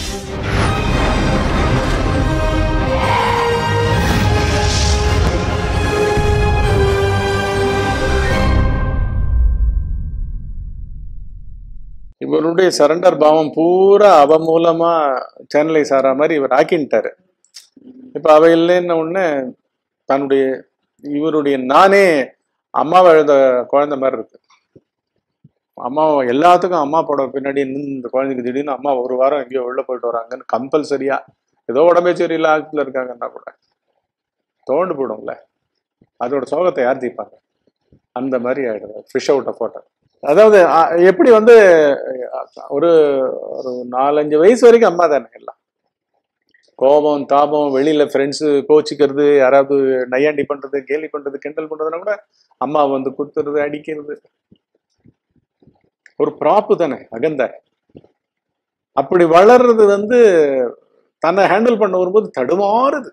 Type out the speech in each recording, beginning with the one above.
இவருடைய சரண்டர் பாவம் பூரா அவ மூலமா சேனலைஸ் ஆகிற மாதிரி இவர் ஆக்கின்ட்டாரு இப்ப அவ இல்லைன்ன உடனே தன்னுடைய இவருடைய நானே அம்மாவை எழுத குழந்தை மாதிரி இருக்கு அம்மா எல்லாத்துக்கும் அம்மா போட பின்னாடி நின்னு இந்த குழந்தைக்கு திடீர்னு அம்மா ஒரு வாரம் எங்கேயோ உள்ள போயிட்டு வராங்கன்னு கம்பல்சரியா ஏதோ உடம்பே சரியில்லை ஆத்துல இருக்காங்கன்னா கூட தோண்டு போடும்ல அதோட சோகத்தை யார் தீப்பாங்க அந்த மாதிரி ஆயிடுது ஃபிஷ் அவுட் ஆஃப் வாட்டர் அதாவது அ- எப்படி வந்து அ, ஒரு ஒரு நாலஞ்சு வயசு வரைக்கும் அம்மா தானே எல்லாம் கோபம் தாபம் வெளியில ஃப்ரெண்ட்ஸு கோச்சிக்கிறது யாராவது நையாண்டி பண்றது கேலி பண்றது கிண்டல் பண்றதுனா கூட அம்மா வந்து குத்துறது அடிக்கிறது ஒரு ப்ராப்பு தானே அகந்த அப்படி வளர்றது வந்து தன்னை ஹேண்டில் பண்ண வரும்போது தடுமாறுது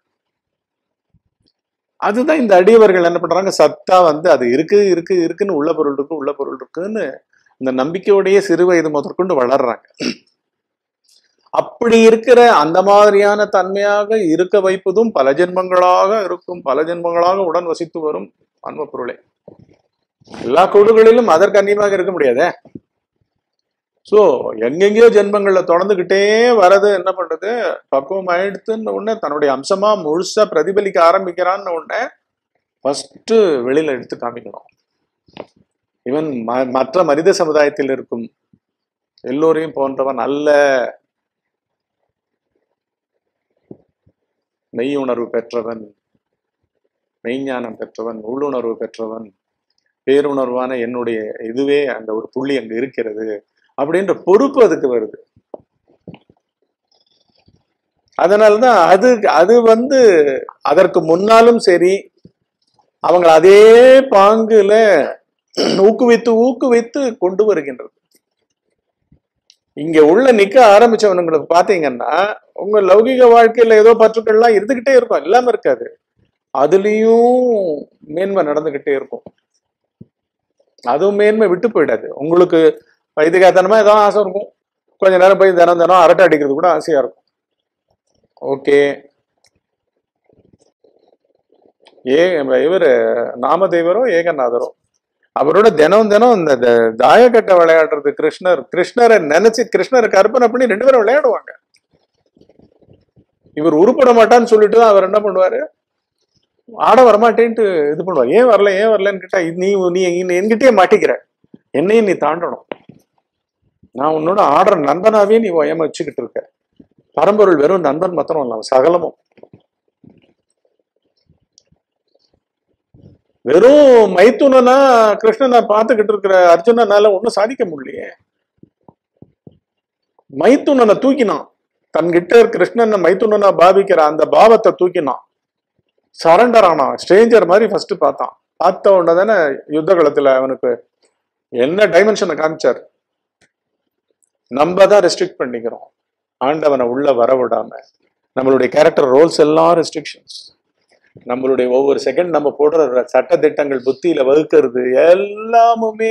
அதுதான் இந்த அடியவர்கள் என்ன பண்றாங்க சத்தா வந்து அது இருக்கு இருக்கு இருக்குன்னு உள்ள பொருள் இருக்கு உள்ள பொருள் இருக்குன்னு இந்த நம்பிக்கையோடைய சிறு வயது முதற்கொண்டு வளர்றாங்க அப்படி இருக்கிற அந்த மாதிரியான தன்மையாக இருக்க வைப்பதும் பல ஜென்மங்களாக இருக்கும் பல ஜென்மங்களாக உடன் வசித்து வரும் அன்ப பொருளே எல்லா கூடுகளிலும் அதற்கு அந்நியமாக இருக்க முடியாதே சோ எங்கெங்கேயோ ஜென்மங்கள்ல தொடர்ந்துகிட்டே வரது என்ன பண்றது பக்குவம் ஆயிடுத்துன்னு உடனே தன்னுடைய அம்சமா முழுசா பிரதிபலிக்க ஆரம்பிக்கிறான்னு உடனே ஃபர்ஸ்ட் வெளியில எடுத்து காமிக்கணும் இவன் ம- மற்ற மனித சமுதாயத்தில் இருக்கும் எல்லோரையும் போன்றவன் அல்ல மெய் உணர்வு பெற்றவன் மெய்ஞானம் பெற்றவன் உள்ளுணர்வு பெற்றவன் பேருணர்வான என்னுடைய இதுவே அந்த ஒரு புள்ளி அங்க இருக்கிறது அப்படின்ற பொறுப்பு அதுக்கு வருது அதனாலதான் அது அது வந்து அதற்கு முன்னாலும் சரி அவங்க அதே பாங்குல ஊக்குவித்து ஊக்குவித்து கொண்டு வருகின்றது இங்க உள்ள நிக்க ஆரம்பிச்சவனுங்களுக்கு பாத்தீங்கன்னா உங்க லௌகிக வாழ்க்கையில ஏதோ பற்றுக்கள்லாம் இருந்துகிட்டே இருக்கும் இல்லாம இருக்காது அதுலயும் மேன்மை நடந்துகிட்டே இருக்கும் அதுவும் மேன்மை விட்டு போயிடாது உங்களுக்கு வைத்தியகாத்தனமா ஏதோ ஆசை இருக்கும் கொஞ்ச நேரம் போய் தினம் தினம் அரட்டை அடிக்கிறது கூட ஆசையா இருக்கும் ஓகே ஏ இவர் நாமதேவரோ ஏகநாதரோ அவரோட தினம் தினம் இந்த த- தாயக்கட்டை விளையாடுறது கிருஷ்ணர் கிருஷ்ணரை நினைச்சு கிருஷ்ணரை கற்பனை பண்ணி ரெண்டு பேரும் விளையாடுவாங்க இவர் உருப்பட மாட்டான்னு சொல்லிட்டு தான் அவர் என்ன பண்ணுவாரு ஆட வரமாட்டேன்ட்டு இது பண்ணுவார் ஏன் வரல ஏன் வரலன்னு கேட்டா இது நீ நீ நீ என்கிட்டயே மாட்டிக்கிற என்னையும் நீ தாண்டணும் நான் உன்னோட ஆடுற நண்பனாவே நீ ஏமா வச்சுக்கிட்டு இருக்க பரம்பொருள் வெறும் நண்பன் மாத்திரம் இல்ல அவன் சகலமும் வெறும் மைத்துனனா கிருஷ்ணனை பார்த்துக்கிட்டு இருக்கிற அர்ஜுனனால ஒன்றும் சாதிக்க முடியலையே மைத்துனனை தூக்கினான் தன்கிட்ட கிருஷ்ணனை மைத்துனனா பாவிக்கிற அந்த பாவத்தை தூக்கினான் சரண்டர் ஆனான் ஸ்ட்ரேஞ்சர் மாதிரி ஃபர்ஸ்ட் பார்த்தான் பார்த்த உடனே தானே யுத்த காலத்துல அவனுக்கு என்ன டைமென்ஷனை காமிச்சார் நம்ம தான் ரெஸ்ட்ரிக்ட் பண்ணிக்கிறோம் ஆண்டவனை உள்ள வர விடாம நம்மளுடைய கேரக்டர் ரோல்ஸ் எல்லாம் ரெஸ்ட்ரிக்ஷன்ஸ் நம்மளுடைய ஒவ்வொரு செகண்ட் நம்ம போடுற சட்ட திட்டங்கள் புத்தியில வகுக்கிறது எல்லாமுமே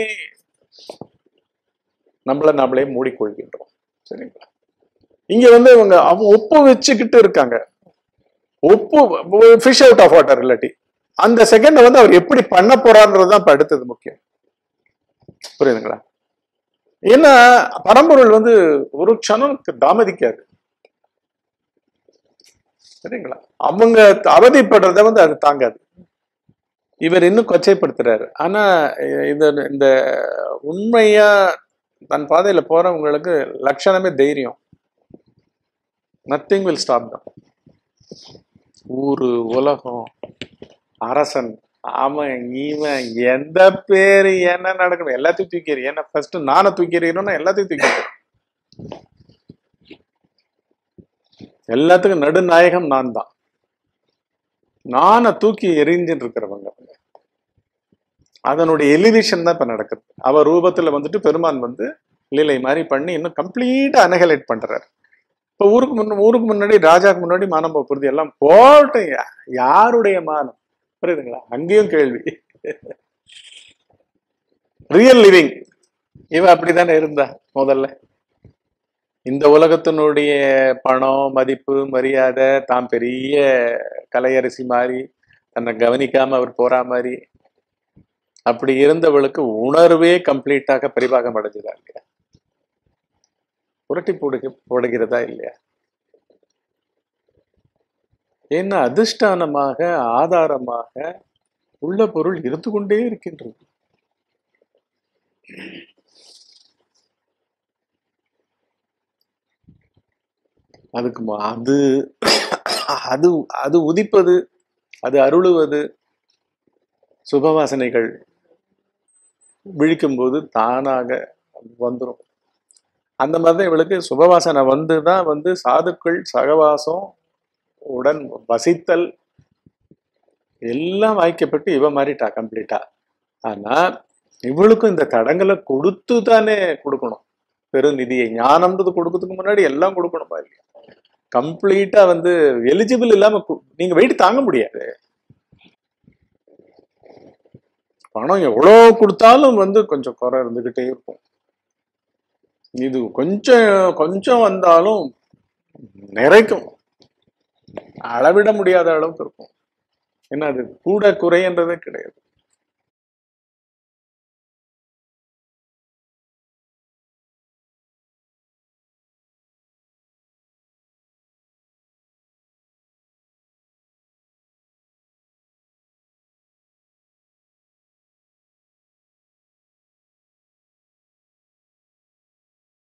நம்மள நாமளே மூடிக்கொள்கின்றோம் சரிங்களா இங்க வந்து இவங்க அவங்க ஒப்பு வச்சுக்கிட்டு இருக்காங்க ஒப்பு ஃபிஷ் அவுட் ஆஃப் வாட்டர் இல்லாட்டி அந்த செகண்ட் வந்து அவர் எப்படி பண்ண போறான்றது தான் இப்ப அடுத்தது முக்கியம் புரியுதுங்களா ஏன்னா பரம்பொருள் வந்து ஒரு க்ஷணம் தாமதிக்காது சரிங்களா அவங்க அவதிப்படுறத வந்து அது தாங்காது இவர் இன்னும் கொச்சைப்படுத்துறாரு ஆனா இந்த இந்த உண்மையா தன் பாதையில போறவங்களுக்கு லட்சணமே தைரியம் நத்திங் வில் ஸ்டாப் தான் ஊரு உலகம் அரசன் அவன் இவன் எந்த பேரு என்ன நடக்கணும் எல்லாத்தையும் தூக்கிறி ஏன்னா ஃபர்ஸ்ட் நானை தூக்கிறீங்கன்னா எல்லாத்தையும் தூக்கிறேன் எல்லாத்துக்கும் நடுநாயகம் நான் தான் நானை தூக்கி எரிஞ்சுட்டு இருக்கிறவங்க அதனுடைய எலிவேஷன் தான் இப்ப நடக்குது அவ ரூபத்துல வந்துட்டு பெருமான் வந்து லீலை மாதிரி பண்ணி இன்னும் கம்ப்ளீட்டா அனகலேட் பண்றாரு இப்ப ஊருக்கு முன்ன ஊருக்கு முன்னாடி ராஜாக்கு முன்னாடி மானம் போக்குறது எல்லாம் போட்டும் யா- யாருடைய மானம் புரியுதுங்களா அங்கேயும் கேள்வி ரியல் லிவிங் இவ அப்படித்தானே இருந்தா முதல்ல இந்த உலகத்தினுடைய பணம் மதிப்பு மரியாதை தான் பெரிய கலையரசி மாதிரி தன்னை கவனிக்காம அவர் போறா மாதிரி அப்படி இருந்தவளுக்கு உணர்வே கம்ப்ளீட்டாக பரிபாகம் அடைஞ்சதா இல்லையா புரட்டி போடு போடுகிறதா இல்லையா ஏன்னா அதிஷ்டானமாக ஆதாரமாக உள்ள பொருள் இருந்து கொண்டே இருக்கின்றது அதுக்கு ம- அது அது அது உதிப்பது அது அருளுவது சுபவாசனைகள் விழிக்கும்போது தானாக வந்துடும் அந்த மாதிரி தான் இவளுக்கு சுபவாசனை வந்து தான் வந்து சாதுக்கள் சகவாசம் உடன் வசித்தல் எல்லாம் வாய்க்கப்பட்டு இவ மாறிட்டா கம்ப்ளீட்டா ஆனா இவளுக்கும் இந்த தடங்களை கொடுத்து தானே கொடுக்கணும் பெருநிதியை ஞானம்ன்றது கொடுக்கறதுக்கு முன்னாடி எல்லாம் கொடுக்கணுமா இல்லையா கம்ப்ளீட்டா வந்து எலிஜிபிள் இல்லாம கு- நீங்க வெயிட் தாங்க முடியாது பணம் எவ்வளோ கொடுத்தாலும் வந்து கொஞ்சம் குறை இருந்துகிட்டே இருக்கும் இது கொஞ்சம் கொஞ்சம் வந்தாலும் நிறைக்கும் அளவிட முடியாத அளவுக்கு இருக்கும் ஏன்னா அது கூட குறைன்றதே கிடையாது